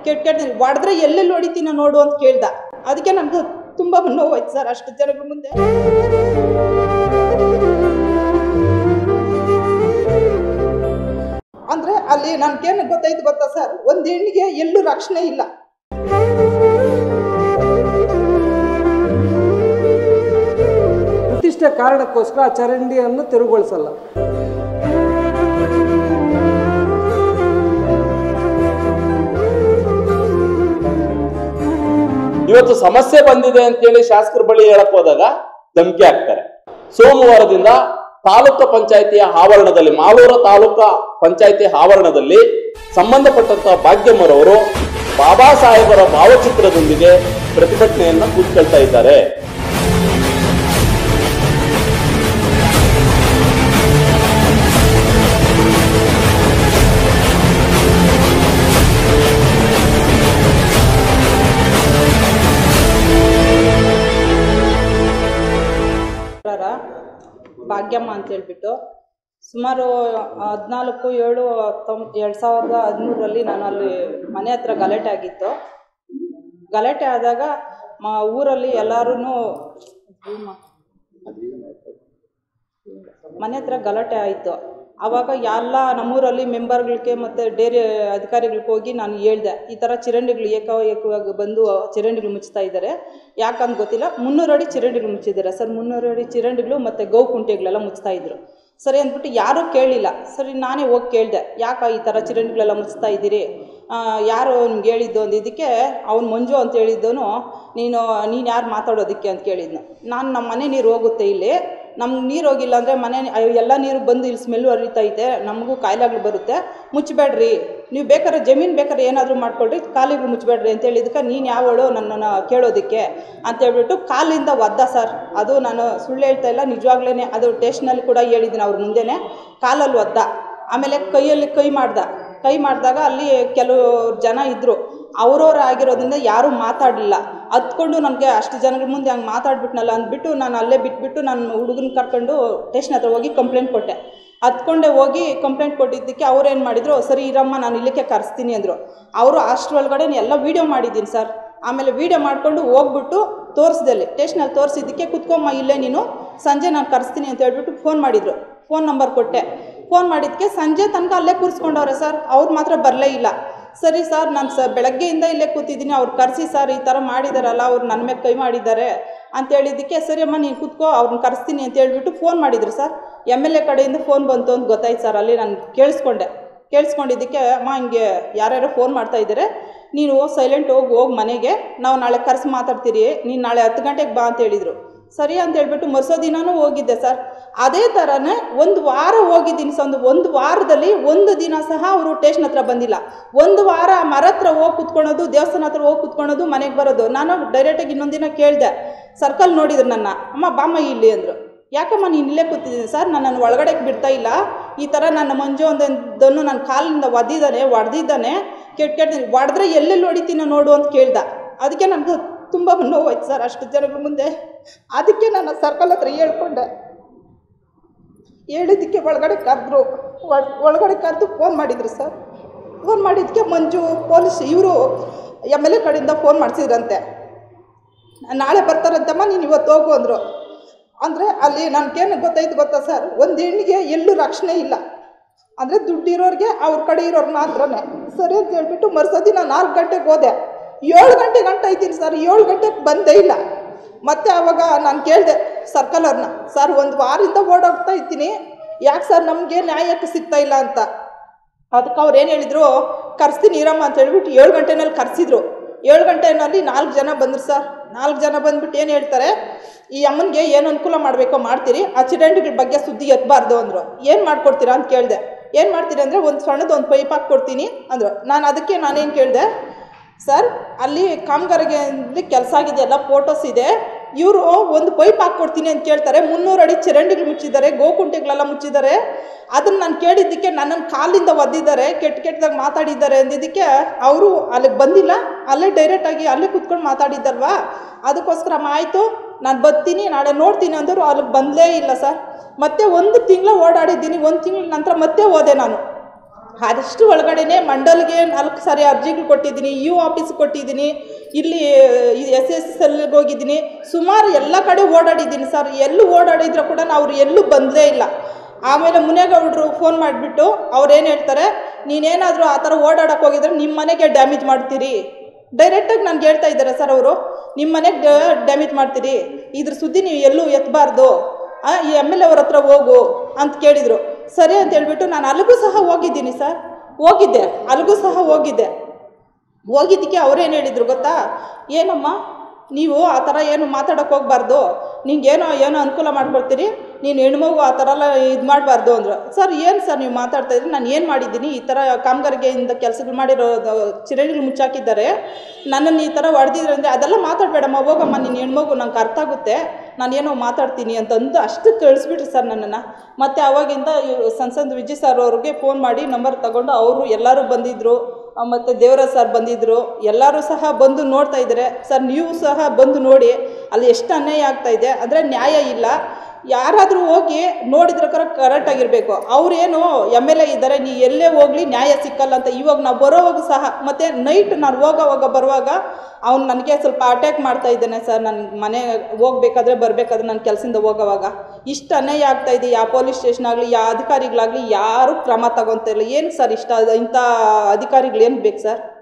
ಕೆಟ್ಟ ಕೆಟ್ಟ ಹೊಡೆದ್ರೆ ಎಲ್ಲೆಲ್ಲಿ ಹೊಡಿತೀನೋ ನೋಡು ಅಂತ ಕೇಳ್ದ ಅದಕ್ಕೆ ನನಗೆ ತುಂಬ ನೋವಾಯ್ತು ಸರ್ ಅಷ್ಟು ಜನಗಳ ಮುಂದೆ ಅಂದರೆ ಅಲ್ಲಿ ನನ್ಗೇನು ಗೊತ್ತಾಯ್ತು ಗೊತ್ತಾ ಸರ್ ಒಂದು ಹೆಣ್ಣಿಗೆ ಎಲ್ಲೂ ರಕ್ಷಣೆ ಇಲ್ಲ ಪ್ರತಿಷ್ಠೆ ಕಾರಣಕ್ಕೋಸ್ಕರ ಆ ಚರಂಡಿಯನ್ನು ತೆರವುಗೊಳಿಸಲ್ಲ ಇವತ್ತು ಸಮಸ್ಯೆ ಬಂದಿದೆ ಅಂತೇಳಿ ಶಾಸಕರ ಬಳಿ ಹೇಳಕ್ ಹೋದಾಗ ಧಮಕಿ ಹಾಕ್ತಾರೆ ಸೋಮವಾರದಿಂದ ತಾಲೂಕು ಪಂಚಾಯಿತಿಯ ಆವರಣದಲ್ಲಿ ಮಾಲೂರು ತಾಲೂಕಾ ಪಂಚಾಯಿತಿ ಆವರಣದಲ್ಲಿ ಸಂಬಂಧಪಟ್ಟಂತ ಭಾಗ್ಯಮ್ಮರವರು ಬಾಬಾ ಸಾಹೇಬರ ಭಾವಚಿತ್ರದೊಂದಿಗೆ ಪ್ರತಿಭಟನೆಯನ್ನ ಕೂತ್ಕೊಳ್ತಾ ಇದ್ದಾರೆ ಪ್ರಕಾರ ಭಾಗ್ಯಮ್ಮ ಅಂತ ಹೇಳ್ಬಿಟ್ಟು ಸುಮಾರು ಹದಿನಾಲ್ಕು ಏಳು ತೊಂಬ ಎರಡು ಸಾವಿರದ ಹದಿಮೂರರಲ್ಲಿ ನಾನು ಅಲ್ಲಿ ಮನೆ ಹತ್ರ ಗಲಾಟೆ ಆಗಿತ್ತು ಗಲಾಟೆ ಆದಾಗ ಮ ಊರಲ್ಲಿ ಎಲ್ಲರೂ ಮನೆ ಹತ್ರ ಗಲಾಟೆ ಆಯಿತು ಆವಾಗ ಎಲ್ಲ ನಮ್ಮೂರಲ್ಲಿ ಮೆಂಬರ್ಗಳಿಗೆ ಮತ್ತು ಡೇರಿ ಅಧಿಕಾರಿಗಳಿಗೆ ಹೋಗಿ ನಾನು ಹೇಳ್ದೆ ಈ ಥರ ಚರಂಡಿಗಳು ಏಕಾಏಕವಾಗಿ ಬಂದು ಚರಂಡಿಗಳು ಮುಚ್ತಾ ಇದ್ದಾರೆ ಯಾಕಂತ ಗೊತ್ತಿಲ್ಲ ಮುನ್ನೂರು ಅಡಿ ಚರಂಡಿಗಳು ಮುಚ್ಚಿದ್ದಾರೆ ಸರ್ ಮುನ್ನೂರು ಅಡಿ ಚರಂಡಿಗಳು ಮತ್ತು ಗೌ ಕುಂಟೆಗಳೆಲ್ಲ ಮುಚ್ತಾ ಇದ್ರು ಸರಿ ಅಂದ್ಬಿಟ್ಟು ಯಾರೂ ಕೇಳಲಿಲ್ಲ ಸರಿ ನಾನೇ ಹೋಗಿ ಕೇಳಿದೆ ಯಾಕೆ ಈ ಥರ ಚರಂಡಿಗಳೆಲ್ಲ ಮುಚ್ತಾ ಇದ್ದೀರಿ ಆ, ಯಾರು ನಿಮ್ಗೆ ಹೇಳಿದ್ದು ಅಂದಿದ್ದಕ್ಕೆ ಅವ್ನು ಮಂಜು ಅಂತ ಹೇಳಿದ್ದವನು ನೀನು ನೀನು ಯಾರು ಮಾತಾಡೋದಕ್ಕೆ ಅಂತ ಕೇಳಿದ್ನು ನಾನು ನಮ್ಮ ಮನೆ ನೀರು ಹೋಗುತ್ತೆ ಇಲ್ಲಿ ನಮ್ಗೆ ನೀರು ಹೋಗಿಲ್ಲ ಅಂದರೆ ಮನೆ ಅಯ್ಯೋ ಎಲ್ಲ ನೀರು ಬಂದು ಇಲ್ಲಿ ಸ್ಮೆಲ್ಲು ಹರಿತೈತೆ ನಮಗೂ ಕಾಯಿಲೆಗಳು ಬರುತ್ತೆ ಮುಚ್ಚಬೇಡ್ರಿ ನೀವು ಬೇಕಾದ್ರೆ ಜಮೀನು ಬೇಕಾದ್ರೆ ಏನಾದರೂ ಮಾಡ್ಕೊಳ್ರಿ ಕಾಲಿಗಳು ಮುಚ್ಚಬೇಡ್ರಿ ಅಂತ ಹೇಳಿದಕ್ಕೆ ನೀನು ಯಾವಳು ನನ್ನನ್ನು ಕೇಳೋದಕ್ಕೆ ಅಂತ ಹೇಳ್ಬಿಟ್ಟು ಕಾಲಿಂದ ಒದ್ದ ಸರ್ ಅದು ನಾನು ಸುಳ್ಳು ಹೇಳ್ತಾ ಇಲ್ಲ ನಿಜವಾಗ್ಲೇ ಅದು ಟೇಸ್ಟ್ನಲ್ಲಿ ಕೂಡ ಹೇಳಿದ್ದೀನಿ ಅವ್ರ ಮುಂದೆನೇ ಕಾಲಲ್ಲಿ ಒದ್ದ ಆಮೇಲೆ ಕೈಯಲ್ಲಿ ಕೈ ಮಾಡ್ದ ಕೈ ಮಾಡಿದಾಗ ಅಲ್ಲಿ ಕೆಲವು ಜನ ಇದ್ದರು ಅವ್ರವ್ರು ಆಗಿರೋದ್ರಿಂದ ಯಾರೂ ಮಾತಾಡಲಿಲ್ಲ ಹತ್ಕೊಂಡು ನನಗೆ ಅಷ್ಟು ಜನಗಳ ಮುಂದೆ ಹಂಗೆ ಮಾತಾಡ್ಬಿಟ್ನಲ್ಲ ಅಂದ್ಬಿಟ್ಟು ನಾನು ಅಲ್ಲೇ ಬಿಟ್ಬಿಟ್ಟು ನನ್ನ ಹುಡುಗನ ಕರ್ಕೊಂಡು ಸ್ಟೇಷನ್ ಹತ್ರ ಹೋಗಿ ಕಂಪ್ಲೇಂಟ್ ಕೊಟ್ಟೆ ಹತ್ಕೊಂಡೆ ಹೋಗಿ ಕಂಪ್ಲೇಂಟ್ ಕೊಟ್ಟಿದ್ದಕ್ಕೆ ಅವ್ರೇನು ಮಾಡಿದ್ರು ಸರಿ ಇರಮ್ಮ ನಾನು ಇಲ್ಲಕ್ಕೆ ಕರೆಸ್ತೀನಿ ಅಂದರು ಅವರು ಅಷ್ಟರೊಳಗಡೆ ಎಲ್ಲ ವೀಡಿಯೋ ಮಾಡಿದ್ದೀನಿ ಸರ್ ಆಮೇಲೆ ವೀಡಿಯೋ ಮಾಡಿಕೊಂಡು ಹೋಗ್ಬಿಟ್ಟು ತೋರಿಸ್ದಲ್ಲಿ ಸ್ಟೇಷನಲ್ಲಿ ತೋರಿಸಿದ್ದಕ್ಕೆ ಕುತ್ಕೊಮ್ಮ ಇಲ್ಲೇ ನೀನು ಸಂಜೆ ನಾನು ಕರೆಸ್ತೀನಿ ಅಂತ ಹೇಳ್ಬಿಟ್ಟು ಫೋನ್ ಮಾಡಿದರು ಫೋನ್ ನಂಬರ್ ಕೊಟ್ಟೆ ಫೋನ್ ಮಾಡಿದ್ದಕ್ಕೆ ಸಂಜೆ ತನಕ ಅಲ್ಲೇ ಕೂರಿಸ್ಕೊಂಡವ್ರೆ ಸರ್ ಅವ್ರು ಮಾತ್ರ ಬರಲೇ ಇಲ್ಲ ಸರಿ ಸರ್ ನಾನು ಸ ಬೆಳಗ್ಗೆಯಿಂದ ಇಲ್ಲೇ ಕೂತಿದ್ದೀನಿ ಅವ್ರು ಕರೆಸಿ ಸರ್ ಈ ಥರ ಮಾಡಿದಾರಲ್ಲ ಅವ್ರು ನನ್ನ ಮೇಲೆ ಕೈ ಮಾಡಿದ್ದಾರೆ ಅಂತ ಹೇಳಿದ್ದಕ್ಕೆ ಸರಿ ಅಮ್ಮ ನೀನು ಕೂತ್ಕೋ ಅವ್ರನ್ನ ಕರೆಸ್ತೀನಿ ಅಂತ ಹೇಳ್ಬಿಟ್ಟು ಫೋನ್ ಮಾಡಿದ್ರು ಸರ್ ಎಮ್ ಎಲ್ ಎ ಕಡೆಯಿಂದ ಫೋನ್ ಬಂತು ಅಂತ ಗೊತ್ತಾಯ್ತು ಸರ್ ಅಲ್ಲಿ ನಾನು ಕೇಳಿಸ್ಕೊಂಡೆ ಕೇಳಿಸ್ಕೊಂಡಿದ್ದಕ್ಕೆ ಅಮ್ಮ ಹಿಂಗೆ ಯಾರ್ಯಾರೋ ಫೋನ್ ಮಾಡ್ತಾ ಇದ್ದಾರೆ ನೀನು ಸೈಲೆಂಟ್ ಹೋಗಿ ಹೋಗಿ ಮನೆಗೆ ನಾವು ನಾಳೆ ಕರೆಸಿ ಮಾತಾಡ್ತೀರಿ ನೀನು ನಾಳೆ ಹತ್ತು ಗಂಟೆಗೆ ಬಾ ಅಂತ ಹೇಳಿದರು ಸರಿ ಅಂತ ಹೇಳ್ಬಿಟ್ಟು ಮರುಸೋ ದಿನನೂ ಹೋಗಿದ್ದೆ ಸರ್ ಅದೇ ಥರನೇ ಒಂದು ವಾರ ಹೋಗಿದ್ದೀನಿ ಸರ್ ಒಂದು ಒಂದು ವಾರದಲ್ಲಿ ಒಂದು ದಿನ ಸಹ ಅವರು ಟೇಷನ್ ಹತ್ರ ಬಂದಿಲ್ಲ ಒಂದು ವಾರ ಮರ ಹತ್ರ ಹೋಗಿ ಕುತ್ಕೊಳೋದು ದೇವಸ್ಥಾನ ಹತ್ರ ಹೋಗಿ ಕುತ್ಕೊಳೋದು ಮನೆಗೆ ಬರೋದು ನಾನು ಡೈರೆಕ್ಟಾಗಿ ಇನ್ನೊಂದು ದಿನ ಕೇಳಿದೆ ಸರ್ಕಲ್ ನೋಡಿದ್ರು ನನ್ನ ಅಮ್ಮ ಬಾಮ್ಮ ಇಲ್ಲಿ ಅಂದರು ಯಾಕಮ್ಮ ನೀನು ಇಲ್ಲೇ ಕೂತಿದ್ದೀನಿ ಸರ್ ನನ್ನನ್ನು ಒಳಗಡೆ ಬಿಡ್ತಾ ಇಲ್ಲ ಈ ಥರ ನನ್ನ ಮಂಜು ಒಂದೊಂದನ್ನು ನನ್ನ ಕಾಲಿಂದ ಒದ್ದಿದ್ದಾನೆ ಹೊಡೆದಿದ್ದಾನೆ ಕೆಟ್ಟ ಕೆಟ್ಟ ಹೊಡೆದ್ರೆ ಎಲ್ಲೆಲ್ಲಿ ಹೊಡಿತೀನೋ ನೋಡು ಅಂತ ಕೇಳ್ದ ಅದಕ್ಕೆ ನನಗೆ ತುಂಬ ನೋವಾಯ್ತು ಸರ್ ಅಷ್ಟು ಜನಗಳ ಮುಂದೆ ಅದಕ್ಕೆ ನಾನು ಸರ್ಕಲ್ ಹತ್ರ ಹೇಳ್ಕೊಂಡೆ ಹೇಳಿದ್ದಕ್ಕೆ ಒಳಗಡೆ ಕರೆದ್ರು ಒಳಗಡೆ ಕರೆದು ಫೋನ್ ಮಾಡಿದ್ರು ಸರ್ ಫೋನ್ ಮಾಡಿದ್ದಕ್ಕೆ ಮಂಜು ಪೊಲೀಸ್ ಇವರು ಎಮ್ ಎಲ್ ಎ ಕಡೆಯಿಂದ ಫೋನ್ ಮಾಡಿಸಿದ್ರಂತೆ ನಾಳೆ ಬರ್ತಾರಂತಮ್ಮ ನೀನು ಇವತ್ತು ಹೋಗು ಅಂದರು ಅಂದರೆ ಅಲ್ಲಿ ನನಗೇನು ಗೊತ್ತಾಯ್ತು ಗೊತ್ತಾ ಸರ್ ಒಂದು ಹೆಣ್ಣಿಗೆ ಎಲ್ಲೂ ರಕ್ಷಣೆ ಇಲ್ಲ ಅಂದರೆ ದುಡ್ಡಿರೋರಿಗೆ ಅವ್ರ ಕಡೆ ಇರೋರು ಮಾತ್ರನೇ ಸರಿ ಅಂತ ಹೇಳ್ಬಿಟ್ಟು ಮರುಸದಿನ ನಾಲ್ಕು ಗಂಟೆಗೆ ಹೋದೆ ಏಳು ಗಂಟೆ ಗಂಟೆ ಐತೀನಿ ಸರ್ ಏಳು ಗಂಟೆಗೆ ಬಂದೇ ಇಲ್ಲ ಮತ್ತೆ ಆವಾಗ ನಾನು ಕೇಳಿದೆ ಸರ್ಕಲರ್ನ ಸರ್ ಒಂದು ವಾರದಿಂದ ಓಡಾಡ್ತಾ ಇದ್ದೀನಿ ಯಾಕೆ ಸರ್ ನಮಗೆ ನ್ಯಾಯಕ್ಕೆ ಸಿಗ್ತಾ ಇಲ್ಲ ಅಂತ ಅದಕ್ಕೆ ಅವ್ರು ಏನು ಹೇಳಿದ್ರು ಕರೆಸ್ತೀನಿ ಇರಮ್ಮ ಅಂತ ಹೇಳ್ಬಿಟ್ಟು ಏಳು ಗಂಟೆನಲ್ಲಿ ಕರೆಸಿದ್ರು ಏಳು ಗಂಟೆನಲ್ಲಿ ನಾಲ್ಕು ಜನ ಬಂದರು ಸರ್ ನಾಲ್ಕು ಜನ ಬಂದ್ಬಿಟ್ಟು ಏನು ಹೇಳ್ತಾರೆ ಈ ಅಮ್ಮನಿಗೆ ಏನು ಅನುಕೂಲ ಮಾಡಬೇಕೋ ಮಾಡ್ತೀರಿ ಆ ಚರಂಡಿಗಳ ಬಗ್ಗೆ ಸುದ್ದಿ ಎತ್ತಬಾರ್ದು ಅಂದರು ಏನು ಮಾಡ್ಕೊಡ್ತೀರಾ ಅಂತ ಕೇಳಿದೆ ಏನು ಮಾಡ್ತೀರಿ ಅಂದರೆ ಒಂದು ಸಣ್ಣದು ಒಂದು ಪೈಪ್ ಹಾಕ್ಕೊಡ್ತೀನಿ ಅಂದರು ನಾನು ಅದಕ್ಕೆ ನಾನೇನು ಕೇಳಿದೆ ಸರ್ ಅಲ್ಲಿ ಕಾಮಗಾರಿಗೆ ಕೆಲಸ ಆಗಿದೆಯಲ್ಲ ಫೋಟೋಸ್ ಇದೆ ಇವರು ಒಂದು ಪೈಪ್ ಹಾಕ್ಕೊಡ್ತೀನಿ ಅಂತ ಕೇಳ್ತಾರೆ ಮುನ್ನೂರು ಅಡಿ ಚರಂಡಿಗಳು ಮುಚ್ಚಿದ್ದಾರೆ ಗೋಕುಂಟೆಗಳೆಲ್ಲ ಮುಚ್ಚಿದ್ದಾರೆ ಅದನ್ನು ನಾನು ಕೇಳಿದ್ದಕ್ಕೆ ನನ್ನನ್ನು ಕಾಲಿಂದ ಒದ್ದಿದ್ದಾರೆ ಕೆಟ್ಟ ಕೆಟ್ಟದಾಗ ಮಾತಾಡಿದ್ದಾರೆ ಅಂದಿದ್ದಕ್ಕೆ ಅವರು ಅಲ್ಲಿಗೆ ಬಂದಿಲ್ಲ ಅಲ್ಲೇ ಡೈರೆಕ್ಟಾಗಿ ಅಲ್ಲೇ ಕುತ್ಕೊಂಡು ಮಾತಾಡಿದ್ದಲ್ವಾ ಅದಕ್ಕೋಸ್ಕರ ಅಮ್ಮ ಆಯಿತು ನಾನು ಬರ್ತೀನಿ ನಾಳೆ ನೋಡ್ತೀನಿ ಅಂದರು ಅಲ್ಲಿಗೆ ಬಂದಲೇ ಇಲ್ಲ ಸರ್ ಮತ್ತೆ ಒಂದು ತಿಂಗಳು ಓಡಾಡಿದ್ದೀನಿ ಒಂದು ತಿಂಗಳ ನಂತರ ಮತ್ತೆ ಹೋದೆ ನಾನು ಆದಷ್ಟು ಒಳಗಡೆನೆ ಮಂಡಲ್ಗೆ ನಾಲ್ಕು ಸಾರಿ ಅರ್ಜಿಗಳು ಕೊಟ್ಟಿದ್ದೀನಿ ಯು ಆಫೀಸ್ ಕೊಟ್ಟಿದ್ದೀನಿ ಇಲ್ಲಿ ಎಸ್ ಎಸ್ ಎಲ್ಗೆ ಹೋಗಿದ್ದೀನಿ ಸುಮಾರು ಎಲ್ಲ ಕಡೆ ಓಡಾಡಿದ್ದೀನಿ ಸರ್ ಎಲ್ಲೂ ಓಡಾಡಿದ್ರು ಕೂಡ ಅವ್ರು ಎಲ್ಲೂ ಬಂದೇ ಇಲ್ಲ ಆಮೇಲೆ ಮುನೇಗೌಡರು ಫೋನ್ ಮಾಡಿಬಿಟ್ಟು ಅವ್ರೇನು ಹೇಳ್ತಾರೆ ನೀನೇನಾದರೂ ಆ ಥರ ಓಡಾಡಕ್ಕೆ ಹೋಗಿದ್ರೆ ನಿಮ್ಮ ಮನೆಗೆ ಡ್ಯಾಮೇಜ್ ಮಾಡ್ತೀರಿ ಡೈರೆಕ್ಟಾಗಿ ನನಗೆ ಹೇಳ್ತಾ ಇದ್ದಾರೆ ಸರ್ ಅವರು ನಿಮ್ಮ ಮನೆಗೆ ಡ್ಯಾಮೇಜ್ ಮಾಡ್ತೀರಿ ಇದ್ರ ಸುದ್ದಿ ನೀವು ಎಲ್ಲೂ ಎತ್ತಬಾರ್ದು ಈ ಎಮ್ ಎಲ್ ಅವ್ರ ಹತ್ರ ಹೋಗು ಅಂತ ಕೇಳಿದರು ಸರಿ ಅಂತ ಹೇಳ್ಬಿಟ್ಟು ನಾನು ಅಲ್ಲಿಗೂ ಸಹ ಹೋಗಿದ್ದೀನಿ ಸರ್ ಹೋಗಿದ್ದೆ ಅಲ್ಲಿಗೂ ಸಹ ಹೋಗಿದ್ದೆ ಹೋಗಿದ್ದಕ್ಕೆ ಅವ್ರೇನು ಹೇಳಿದ್ರು ಗೊತ್ತಾ ಏನಮ್ಮ ನೀವು ಆ ಥರ ಏನು ಮಾತಾಡೋಕೆ ಹೋಗ್ಬಾರ್ದು ನಿಂಗೇನೋ ಏನೋ ಅನುಕೂಲ ಮಾಡ್ಕೊಡ್ತೀರಿ ನೀನು ಹೆಣ್ಮಗು ಆ ಥರ ಎಲ್ಲ ಇದು ಮಾಡಬಾರ್ದು ಅಂದರು ಸರ್ ಏನು ಸರ್ ನೀವು ಮಾತಾಡ್ತಾ ಇದ್ರಿ ನಾನು ಏನು ಮಾಡಿದ್ದೀನಿ ಈ ಥರ ಕಾಮಗಾರಿಗೆಯಿಂದ ಕೆಲಸಗಳು ಮಾಡಿರೋ ಚಿರಳಿಗಳು ಮುಚ್ಚಾಕಿದ್ದಾರೆ ನನ್ನನ್ನು ಈ ಥರ ಹೊಡೆದಿದ್ರೆ ಅಂದರೆ ಅದೆಲ್ಲ ಮಾತಾಡಬೇಡಮ್ಮ ಹೋಗಮ್ಮ ನೀನು ಹೆಣ್ಮಗು ನಂಗೆ ಅರ್ಥ ಆಗುತ್ತೆ ನಾನೇನೋ ಮಾತಾಡ್ತೀನಿ ಅಂತಂದು ಅಷ್ಟು ಕಳಿಸ್ಬಿಟ್ರಿ ಸರ್ ನನ್ನನ್ನು ಮತ್ತು ಅವಾಗಿಂದ ಇವ್- ಸಂಸದ್ ವಿಜಯ್ ಸರ್ ಅವ್ರಿಗೆ ಫೋನ್ ಮಾಡಿ ನಂಬರ್ ತಗೊಂಡು ಅವರು ಎಲ್ಲರೂ ಬಂದಿದ್ದರು ಮತ್ತು ದೇವರಾಜ್ ಸರ್ ಬಂದಿದ್ದರು ಎಲ್ಲರೂ ಸಹ ಬಂದು ನೋಡ್ತಾ ಇದ್ದಾರೆ ಸರ್ ನೀವು ಸಹ ಬಂದು ನೋಡಿ ಅಲ್ಲಿ ಎಷ್ಟು ಅನ್ಯಾಯ ಆಗ್ತಾ ಇದೆ ಅಂದರೆ ನ್ಯಾಯ ಇಲ್ಲ ಯಾರಾದರೂ ಹೋಗಿ ನೋಡಿದ್ರೆ ಕರ ಕರೆಕ್ಟಾಗಿರಬೇಕು ಅವ್ರೇನು ಎಮ್ ಎಲ್ ಎ ಇದ್ದಾರೆ ನೀ ಎಲ್ಲೇ ಹೋಗಲಿ ನ್ಯಾಯ ಸಿಕ್ಕಲ್ಲ ಅಂತ ಇವಾಗ ನಾವು ಬರೋವಾಗ ಸಹ ಮತ್ತು ನೈಟ್ ನಾನು ಹೋಗೋವಾಗ ಬರುವಾಗ ಅವ್ನು ನನಗೆ ಸ್ವಲ್ಪ ಅಟ್ಯಾಕ್ ಮಾಡ್ತಾ ಇದ್ದಾನೆ ಸರ್ ನನ್ನ ಮನೆ ಹೋಗ್ಬೇಕಾದ್ರೆ ಬರಬೇಕಾದ್ರೆ ನನ್ನ ಕೆಲಸದಿಂದ ಹೋಗೋವಾಗ ಇಷ್ಟು ಅನ್ಯಾಯ ಆಗ್ತಾ ಇದೆ ಯಾವ ಪೊಲೀಸ್ ಸ್ಟೇಷನ್ ಆಗಲಿ ಯಾವ ಅಧಿಕಾರಿಗಳಾಗಲಿ ಯಾರೂ ಕ್ರಮ ತಗೊತಾ ಇಲ್ಲ ಏನು ಸರ್ ಇಷ್ಟ ಇಂಥ ಅಧಿಕಾರಿಗಳು ಏನು ಬೇಕು ಸರ್